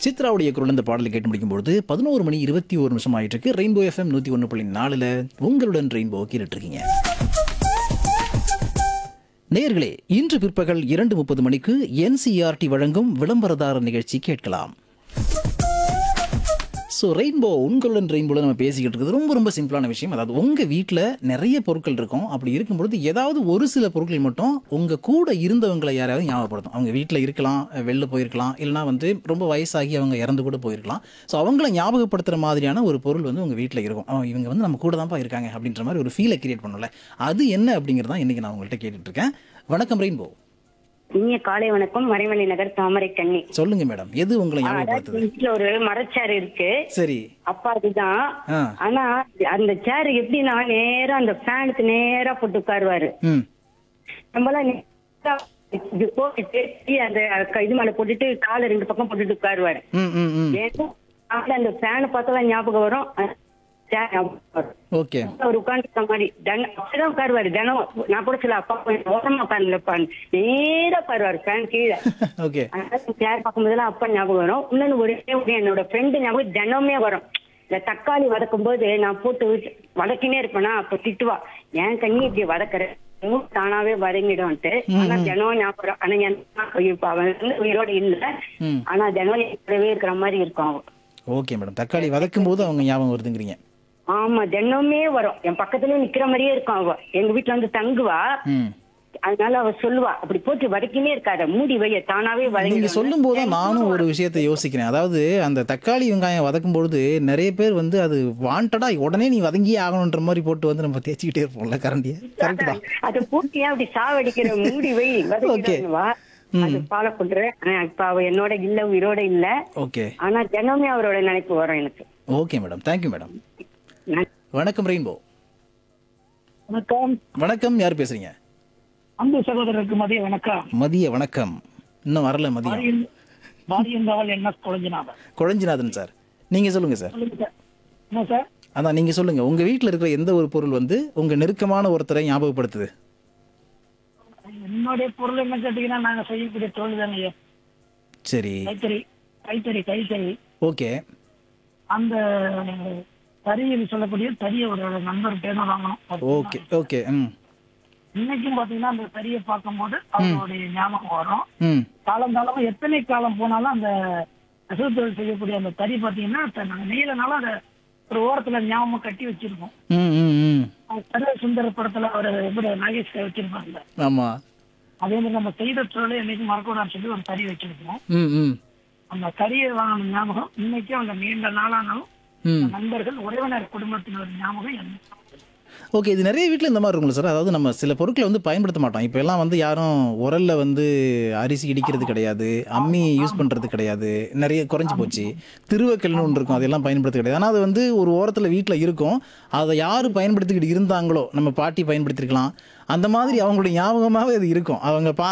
சித்ராவுடைய குரல் இந்த பாடலை கேட்டு முடிக்கும்போது பதினோரு மணி இருபத்தி ஒரு நிமிஷம் ஆயிட்டு இருக்கு ரெயின்போ எஃப்எம் நூற்றி ஒன்று புள்ளி நாலில் உங்களுடன் ரெயின்போ கேட்டுட்டு இருக்கீங்க நேயர்களே இன்று பிற்பகல் இரண்டு முப்பது மணிக்கு என்சிஆர்டி வழங்கும் விளம்பரதாரர் நிகழ்ச்சி கேட்கலாம் ஸோ ரெயின்போ உங்களுடன் ரெயின்போல நம்ம பேசிக்கிட்டு இருக்கிறது ரொம்ப ரொம்ப சிம்பிளான விஷயம் அதாவது உங்கள் வீட்டில் நிறைய பொருட்கள் இருக்கும் அப்படி இருக்கும்பொழுது ஏதாவது ஒரு சில பொருட்கள் மட்டும் உங்கள் கூட இருந்தவங்களை யாராவது ஞாபகப்படுத்தும் அவங்க வீட்டில் இருக்கலாம் வெளில போயிருக்கலாம் இல்லைனா வந்து ரொம்ப வயசாகி அவங்க இறந்து கூட போயிருக்கலாம் ஸோ அவங்கள ஞாபகப்படுத்துகிற மாதிரியான ஒரு பொருள் வந்து உங்கள் வீட்டில் இருக்கும் அவன் இவங்க வந்து நம்ம கூட தான்ப்பா இருக்காங்க அப்படின்ற மாதிரி ஒரு ஃபீலை கிரியேட் பண்ணல அது என்ன அப்படிங்கிறதான் இன்றைக்கி நான் உங்கள்கிட்ட கேட்டுட்டு இருக்கேன் வணக்கம் ரெயின்போ இனிய காலை வணக்கம் மறைமலை நகர் தாமரை கண்ணி சொல்லுங்க மேடம் எது உங்களை அதாவது ஞாபகப்படுத்துது வீட்டுல ஒரு மரச்சேர் இருக்கு சரி அப்பா அதுதான் ஆ ஆனா அந்த சேர் எப்படின்னா நேரா அந்த ஃபேனுக்கு நேரா போட்டு உட்காருவாரு ம் நம்மளாம் நேரா இது போட்டுட்டு கீழே அந்த க- இது மேல போட்டுட்டு காலை ரெண்டு பக்கம் போட்டுட்டு உட்காருவாரு ம் ம் ம் ஏன்னா காலைல அந்த ஃபேனை பார்த்தாதான் ஞாபகம் வரும் சேர் ஞாபகம் வரும் ஓகே அவர் உட்காந்துருக்க மாதிரி தினம் அப்படிதான் உட்காருவாரு தினம் நான் கூட சில அப்பா கொஞ்சம் ஓரமா உட்காந்துருப்பான் நேரா உட்காருவாரு ஃபேன் கீழே ஓகே சேர் பார்க்கும்போதெல்லாம் அப்பா ஞாபகம் வரும் இன்னொன்னு ஒரே ஒரு என்னோட ஃப்ரெண்டு ஞாபகம் தினமே வரும் இந்த தக்காளி வதக்கும் போது நான் போட்டு வதக்கினே இருப்பேனா அப்ப திட்டுவா ஏன் கண்ணி இப்படி வதக்குற மூணு தானாவே வதங்கிடும்ட்டு ஆனா தினம் ஞாபகம் வரும். ஆனா எனக்கு இப்ப அவன் வந்து உயிரோட இல்ல ம் ஆனா தினம் என் கூடவே இருக்கிற மாதிரி இருக்கும் அவன் ஓகே மேடம் தக்காளி வதக்கும் போது அவங்க ஞாபகம் வருதுங்கிறீங்க ஆமா தினமே வரும் என் பக்கத்துலயே நிக்கிற மாதிரியே இருக்கும் அவ எங்க வீட்டுல வந்து தங்குவா ம் அதனால அவ சொல்லுவா அப்படி போட்டு வதக்கினே இருக்காத மூடி வைய தானாவே நீங்க வதங்கி சொல்லும் போது தான் நானும் ஒரு விஷயத்தை யோசிக்கிறேன் அதாவது அந்த தக்காளி வெங்காயம் வதக்கும் பொழுது நிறைய பேர் வந்து அது வாண்டடா உடனே நீ வதங்கியே ஆகணுன்ற மாதிரி போட்டு வந்து நம்ம தேய்ச்சிக்கிட்டே இருப்போம்ல கரண்டியை கரெக்ட் தான் அத போட்டு ஏன் அப்படி சாவடிக்கிற மூடி வை வதக்கிடுவா அது ஃபாலோ பண்றேன் ஆனா இப்ப அவ என்னோட இல்ல உயிரோட இல்ல ஓகே ஆனா தினமே அவரோட நினைப்பு வரும் எனக்கு ஓகே மேடம் தேங்க்யூ மேடம் நான் வணக்கம் ரெயின்போ வணக்கம் வணக்கம் யார் பேசுறீங்க அன்பு சகோதரருக்கு மதிய வணக்கம் மதிய வணக்கம் இன்னும் வரல மதியம் மாரியன்- மாரியந்தாவல் என்ன குழஞ்சினாதன் குழஞ்சிநாதன் சார் நீங்க சொல்லுங்க சார் சொல்லுங்க சார் என்ன சார் அதான் நீங்க சொல்லுங்க உங்க வீட்டில் இருக்கிற எந்த ஒரு பொருள் வந்து உங்க நெருக்கமான ஒருத்தரை ஞாபகப்படுத்துது என்னுடைய பொருள் என்ன கேட்டீங்கன்னா நாங்க செய்யக்கூடிய தொழில் தானே சரி கைத்தறி கைத்தறி கைத்தறி ஓகே அந்த தறியில் சொல்லக்கூடிய தறியை ஒரு நண்பர் பேர் வாங்கணும் ஓகே ஓகே ம் இன்னைக்கும் பாத்தீங்கன்னா அந்த தறியை பார்க்கும்போது அவருடைய ஞாபகம் வரும் ம் காலம் காலமா எத்தனை காலம் போனாலும் அந்த நெசவு தொழில் செய்யக்கூடிய அந்த தறி பாத்தீங்கன்னா இப்ப நாங்க நெய்யலனாலும் அதை ஒரு ஓரத்துல ஞாபகம் கட்டி வச்சிருக்கோம் ம் ம் ம் சர்வ சுந்தர படத்துல ஒரு எப்படி நாகேஷ் வச்சிருப்பாங்க ஆமாம் அதே மாதிரி நம்ம செய்த தொழிலை என்னைக்கு மறக்கூடாதுன்னு சொல்லி ஒரு தறி வச்சிருக்கோம் ம் ம் அந்த தறியை வாங்கின ஞாபகம் இன்னைக்கும் அந்த நீண்ட நாளானாலும் ம் நண்பர்கள் உறவினர் குடும்பத்தினர் ஞாபகம் என்ன ஓகே இது நிறைய வீட்டில் இந்த மாதிரி இருக்கும்ல சார் அதாவது நம்ம சில பொருட்களை வந்து பயன்படுத்த மாட்டோம் இப்போ எல்லாம் வந்து யாரும் உரல்ல வந்து அரிசி இடிக்கிறது கிடையாது அம்மி யூஸ் பண்ணுறது கிடையாது நிறைய குறைஞ்சி போச்சு திருவக்கல்னு ஒன்று இருக்கும் அதெல்லாம் பயன்படுத்த கிடையாது ஆனால் அது வந்து ஒரு ஓரத்தில் வீட்டில் இருக்கும் அதை யார் பயன்படுத்திக்கிட்டு இருந்தாங்களோ நம்ம பாட்டி பயன்படுத்திருக்கலாம் அந்த மாதிரி அவங்களுடைய ஞாபகமாகவே அது இருக்கும் அவங்க பா